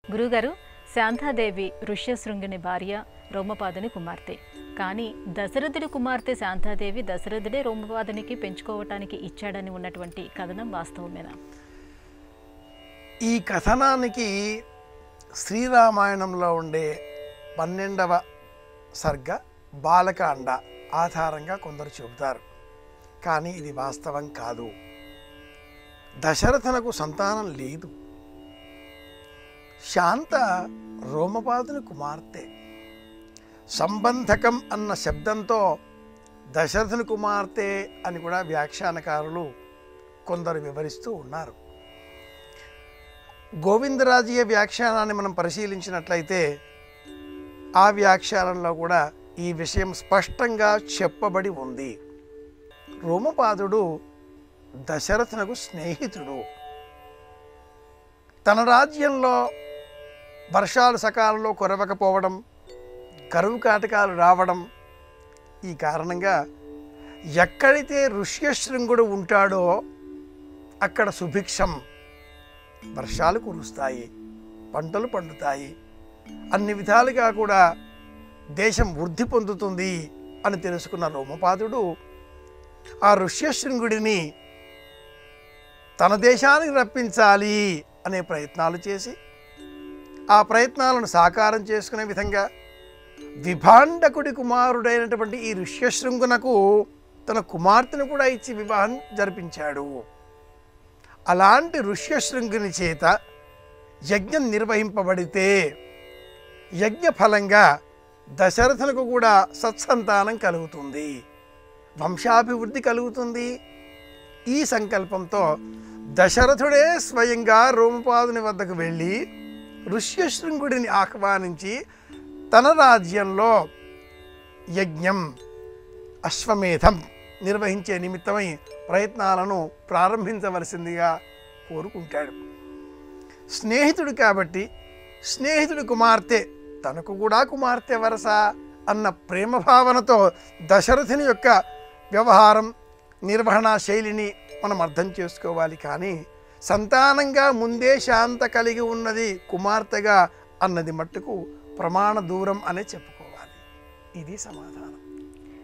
గురుగారు శాంతాదేవి ఋష్యశృంగుని భార్య రోమపాదుని కుమార్తె కానీ దశరథుడి కుమార్తె శాంతాదేవి దశరథుడే రోమపాదునికి పెంచుకోవటానికి ఇచ్చాడని ఉన్నటువంటి కథనం వాస్తవమేనా ఈ కథనానికి శ్రీరామాయణంలో ఉండే పన్నెండవ సర్గ బాలకాండ ఆధారంగా కొందరు చెబుతారు కానీ ఇది వాస్తవం కాదు దశరథనకు సంతానం లేదు శాంత రోమపాదుని కుమార్తె సంబంధకం అన్న శబ్దంతో దశరథుని కుమార్తె అని కూడా వ్యాఖ్యానకారులు కొందరు వివరిస్తూ ఉన్నారు గోవిందరాజీయ వ్యాఖ్యానాన్ని మనం పరిశీలించినట్లయితే ఆ వ్యాఖ్యానంలో కూడా ఈ విషయం స్పష్టంగా చెప్పబడి ఉంది రోమపాదుడు దశరథునకు స్నేహితుడు తన రాజ్యంలో వర్షాలు సకాలంలో కురవకపోవడం కరువు కాటకాలు రావడం ఈ కారణంగా ఎక్కడైతే ఋష్యశృంగుడు ఉంటాడో అక్కడ సుభిక్షం వర్షాలు కురుస్తాయి పంటలు పండుతాయి అన్ని విధాలుగా కూడా దేశం వృద్ధి పొందుతుంది అని తెలుసుకున్న రోమపాదుడు ఆ ఋష్యశృంగుడిని తన దేశానికి రప్పించాలి అనే ప్రయత్నాలు చేసి ఆ ప్రయత్నాలను సాకారం చేసుకునే విధంగా విభాండకుడి కుమారుడైనటువంటి ఈ ఋష్యశృంగునకు తన కుమార్తెను కూడా ఇచ్చి వివాహం జరిపించాడు అలాంటి ఋష్యశృంగుని చేత యజ్ఞం నిర్వహింపబడితే యజ్ఞ ఫలంగా దశరథులకు కూడా సత్సంతానం కలుగుతుంది వంశాభివృద్ధి కలుగుతుంది ఈ సంకల్పంతో దశరథుడే స్వయంగా రోమపాదుని వద్దకు వెళ్ళి ఋష్యశృంగుడిని ఆహ్వానించి తన రాజ్యంలో యజ్ఞం అశ్వమేధం నిర్వహించే నిమిత్తమై ప్రయత్నాలను ప్రారంభించవలసిందిగా కోరుకుంటాడు స్నేహితుడు కాబట్టి స్నేహితుడి కుమార్తె తనకు కూడా కుమార్తె వరస అన్న ప్రేమ భావనతో దశరథుని యొక్క వ్యవహారం నిర్వహణ శైలిని మనం అర్థం చేసుకోవాలి కానీ సంతానంగా ముందే శాంత కలిగి ఉన్నది కుమార్తెగా అన్నది మట్టుకు ప్రమాణ దూరం అనే చెప్పుకోవాలి ఇది సమాధానం